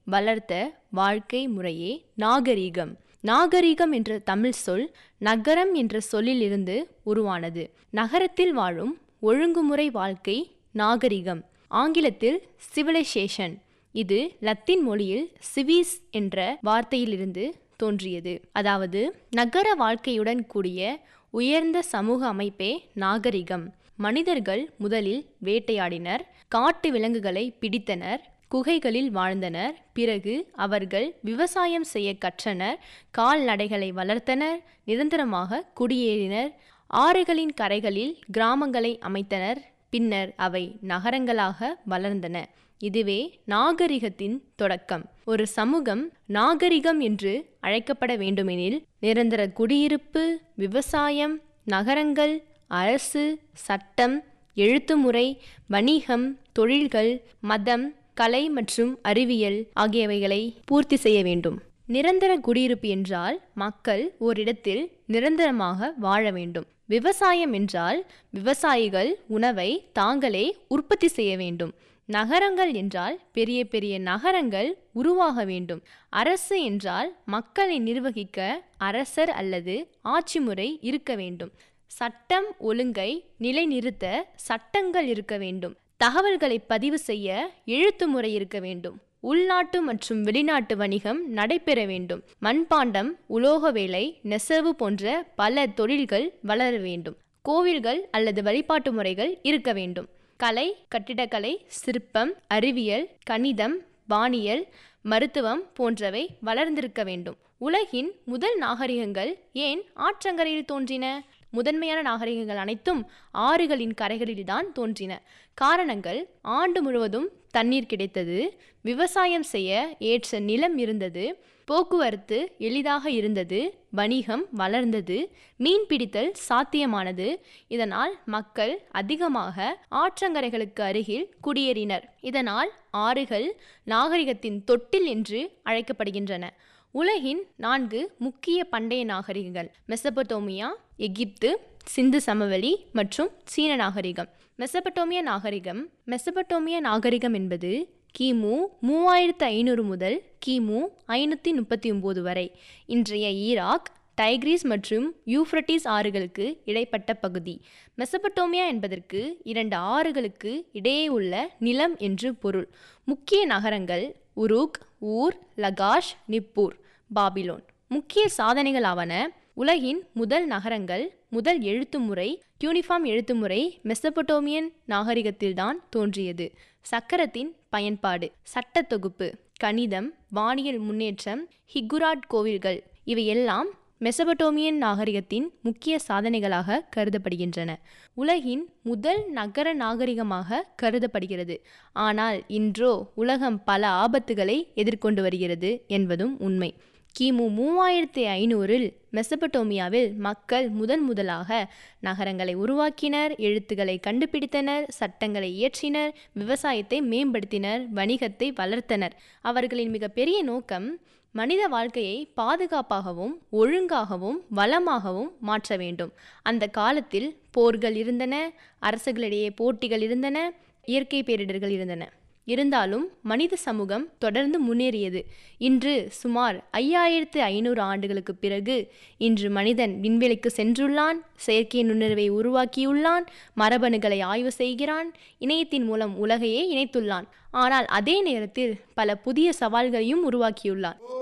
வளர்த்த வாழ்க்கை முறையே நாகரீகம் நாகரீகம் என்ற தமிழ் சொல் நகரம் என்ற சொல்லிலிருந்து உருவானது நகரத்தில் வாழும் ஒழுங்குமுறை வாழ்க்கை நாகரிகம் ஆங்கிலத்தில் சிவிலைசேஷன் இது லத்தீன் மொழியில் சிவிஸ் என்ற வார்த்தையிலிருந்து தோன்றியது அதாவது நகர வாழ்க்கையுடன் கூடிய உயர்ந்த சமூக அமைப்பே நாகரிகம் மனிதர்கள் முதலில் வேட்டையாடினர் காட்டு விலங்குகளை பிடித்தனர் குகைகளில் வாழ்ந்தனர் பிறகு அவர்கள் விவசாயம் செய்ய கற்றனர் கால்நடைகளை வளர்த்தனர் நிரந்தரமாக குடியேறினர் ஆறுகளின் கரைகளில் கிராமங்களை அமைத்தனர் பின்னர் அவை நகரங்களாக வளர்ந்தன இதுவே நாகரிகத்தின் தொடக்கம் ஒரு சமூகம் நாகரிகம் என்று அழைக்கப்பட வேண்டுமெனில் நிரந்தர குடியிருப்பு விவசாயம் நகரங்கள் அரசு சட்டம் எழுத்துமுறை வணிகம் தொழில்கள் மதம் கலை மற்றும் அறிவியல் ஆகியவைகளை பூர்த்தி செய்ய வேண்டும் நிரந்தர குடியிருப்பு என்றால் மக்கள் ஓரிடத்தில் நிரந்தரமாக வாழ வேண்டும் விவசாயம் என்றால் விவசாயிகள் உணவை தாங்களே உற்பத்தி செய்ய வேண்டும் நகரங்கள் என்றால் பெரிய பெரிய நகரங்கள் உருவாக வேண்டும் அரசு என்றால் மக்களை நிர்வகிக்க அரசர் அல்லது ஆட்சி முறை இருக்க வேண்டும் சட்டம் ஒழுங்கை நிலைநிறுத்த சட்டங்கள் இருக்க வேண்டும் தகவல்களை பதிவு செய்ய எழுத்து முறை இருக்க வேண்டும் உள்நாட்டு மற்றும் வெளிநாட்டு வணிகம் நடைபெற வேண்டும் மண்பாண்டம் உலோக வேலை நெசவு போன்ற பல தொழில்கள் வளர வேண்டும் கோவில்கள் அல்லது வழிபாட்டு முறைகள் இருக்க வேண்டும் கலை கட்டிடக்கலை சிற்பம் அறிவியல் கணிதம் வானியல் மருத்துவம் போன்றவை வளர்ந்திருக்க வேண்டும் உலகின் முதல் நாகரிகங்கள் ஏன் ஆற்றங்கரையில் தோன்றின முதன்மையான நாகரிகங்கள் அனைத்தும் ஆறுகளின் கரைகளில்தான் தோன்றின காரணங்கள் ஆண்டு முழுவதும் தண்ணீர் கிடைத்தது விவசாயம் செய்ய ஏற்ற நிலம் இருந்தது போக்குவரத்து எளிதாக இருந்தது வணிகம் வளர்ந்தது மீன் பிடித்தல் சாத்தியமானது இதனால் மக்கள் அதிகமாக ஆற்றங்கரைகளுக்கு அருகில் குடியேறினர் இதனால் ஆறுகள் நாகரிகத்தின் தொட்டில் என்று அழைக்கப்படுகின்றன உலகின் நான்கு முக்கிய பண்டைய நாகரிகங்கள் மெசபடோமியா எகிப்து சிந்து சமவெளி மற்றும் சீன நாகரிகம் மெசபட்டோமிய நாகரிகம் மெசபட்டோமிய நாகரிகம் என்பது கிமு மூவாயிரத்து ஐநூறு முதல் கிமு ஐநூற்றி முப்பத்தி ஒம்பது வரை இன்றைய ஈராக் டைக்ரீஸ் மற்றும் யூஃப்ரட்டிஸ் ஆறுகளுக்கு இடைப்பட்ட பகுதி மெசபட்டோமியா என்பதற்கு இரண்டு ஆறுகளுக்கு இடையே உள்ள நிலம் என்று பொருள் முக்கிய நகரங்கள் உருக் ஊர் லகாஷ் நிப்பூர் பாபிலோன் முக்கிய சாதனைகளாவன உலகின் முதல் நகரங்கள் முதல் எழுத்துமுறை யூனிஃபார்ம் எழுத்துமுறை மெசபட்டோமியன் நாகரிகத்தில்தான் தோன்றியது சக்கரத்தின் பயன்பாடு சட்ட தொகுப்பு கணிதம் வானியல் முன்னேற்றம் ஹிகுராட் கோவில்கள் இவையெல்லாம் மெசபட்டோமியன் நாகரிகத்தின் முக்கிய சாதனைகளாக கருதப்படுகின்றன உலகின் முதல் நகர நாகரிகமாக கருதப்படுகிறது ஆனால் இன்றோ உலகம் பல ஆபத்துகளை எதிர்கொண்டு வருகிறது என்பதும் உண்மை கிமு மூவாயிரத்தி ஐநூறில் மெசபட்டோமியாவில் மக்கள் முதன் முதலாக நகரங்களை உருவாக்கினர் எழுத்துக்களை கண்டுபிடித்தனர் சட்டங்களை இயற்றினர் விவசாயத்தை மேம்படுத்தினர் வணிகத்தை வளர்த்தனர் அவர்களின் மிகப்பெரிய நோக்கம் மனித வாழ்க்கையை பாதுகாப்பாகவும் ஒழுங்காகவும் வளமாகவும் மாற்ற வேண்டும் அந்த காலத்தில் போர்கள் இருந்தன அரசுகளிடையே போட்டிகள் இருந்தன இயற்கை பேரிடர்கள் இருந்தன இருந்தாலும் மனித சமூகம் தொடர்ந்து முன்னேறியது இன்று சுமார் ஐயாயிரத்து ஐநூறு ஆண்டுகளுக்கு பிறகு இன்று மனிதன் விண்வெளிக்கு சென்றுள்ளான் செயற்கை நுண்ணறிவை உருவாக்கியுள்ளான் மரபணுகளை ஆய்வு செய்கிறான் இணையத்தின் மூலம் உலகையே இணைத்துள்ளான் ஆனால் அதே நேரத்தில் பல புதிய சவால்களையும் உருவாக்கியுள்ளான்